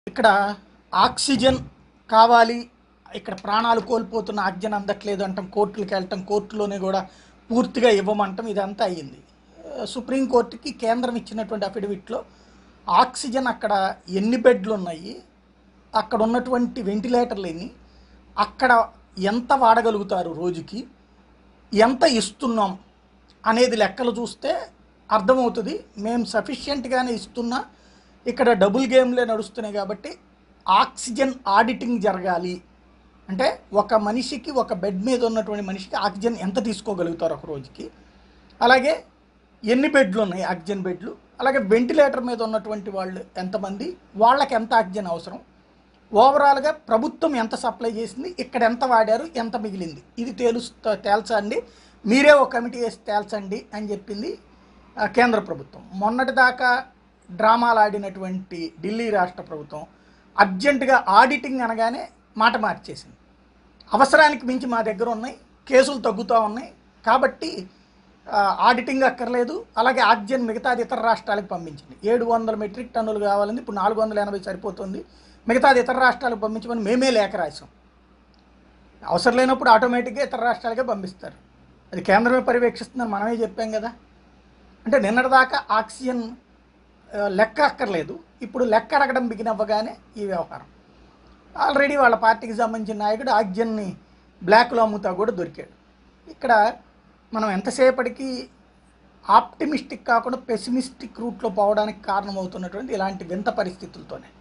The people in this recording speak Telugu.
ఇక్కడ ఆక్సిజన్ కావాలి ఇక్కడ ప్రాణాలు కోల్పోతున్న ఆక్సిజన్ అందట్లేదు అంటాం కోర్టులకు వెళ్ళటం కోర్టులోనే కూడా పూర్తిగా ఇవ్వమంటాం ఇదంతా అయ్యింది ఆ, సుప్రీంకోర్టుకి కేంద్రం ఇచ్చినటువంటి అఫిడవిట్లో ఆక్సిజన్ అక్కడ ఎన్ని బెడ్లు ఉన్నాయి అక్కడ ఉన్నటువంటి వెంటిలేటర్లు ఎన్ని అక్కడ ఎంత వాడగలుగుతారు రోజుకి ఎంత ఇస్తున్నాం అనేది లెక్కలు చూస్తే అర్థమవుతుంది మేము సఫిషియెంట్గానే ఇస్తున్నా ఇక్కడ డబుల్ గేమ్లే నడుస్తున్నాయి కాబట్టి ఆక్సిజన్ ఆడిటింగ్ జరగాలి అంటే ఒక మనిషికి ఒక బెడ్ మీద ఉన్నటువంటి మనిషికి ఆక్సిజన్ ఎంత తీసుకోగలుగుతారు ఒక రోజుకి అలాగే ఎన్ని బెడ్లు ఉన్నాయి ఆక్సిజన్ బెడ్లు అలాగే వెంటిలేటర్ మీద ఉన్నటువంటి వాళ్ళు ఎంతమంది వాళ్ళకి ఎంత ఆక్సిజన్ అవసరం ఓవరాల్గా ప్రభుత్వం ఎంత సప్లై చేసింది ఇక్కడ ఎంత వాడారు ఎంత మిగిలింది ఇది తేలుస్తా తేల్చండి మీరే ఒక కమిటీ వేసి తేల్చండి అని చెప్పింది ఆ, కేంద్ర ప్రభుత్వం మొన్నటి దాకా డ్రామాలు ఆడినటువంటి ఢిల్లీ రాష్ట్ర ప్రభుత్వం అర్జెంటుగా ఆడిటింగ్ అనగానే మాట మార్చేసింది అవసరానికి మించి మా దగ్గర ఉన్నాయి కేసులు తగ్గుతూ ఉన్నాయి కాబట్టి ఆ, ఆడిటింగ్ అక్కర్లేదు అలాగే ఆక్సిజన్ మిగతాది ఇతర రాష్ట్రాలకు పంపించింది ఏడు వందల మెట్రిక్ టన్నులు కావాలని ఇప్పుడు నాలుగు వందల ఎనభై సరిపోతుంది మిగతాది ఇతర రాష్ట్రాలకు పంపించమని మేమే లేఖ రాసాం అవసరం లేనప్పుడు ఆటోమేటిక్గా ఇతర రాష్ట్రాలకే పంపిస్తారు అది కేంద్రమే పర్యవేక్షిస్తుందని మనమే చెప్పాం కదా అంటే నిన్నటిదాకా ఆక్సిజన్ ఆ, లెక్క అక్కర్లేదు ఇప్పుడు లెక్క అడగడం బిగిన్ అవ్వగానే ఈ వ్యవహారం ఆల్రెడీ వాళ్ళ పార్టీకి సంబంధించిన నాయకుడు ఆక్సిజన్ని బ్లాక్లో అమ్ముతా కూడా దొరికాడు ఇక్కడ మనం ఎంతసేపటికి ఆప్టిమిస్టిక్ కాకుండా పెసిమిస్టిక్ రూట్లో పోవడానికి కారణమవుతున్నటువంటి ఇలాంటి వింత పరిస్థితులతోనే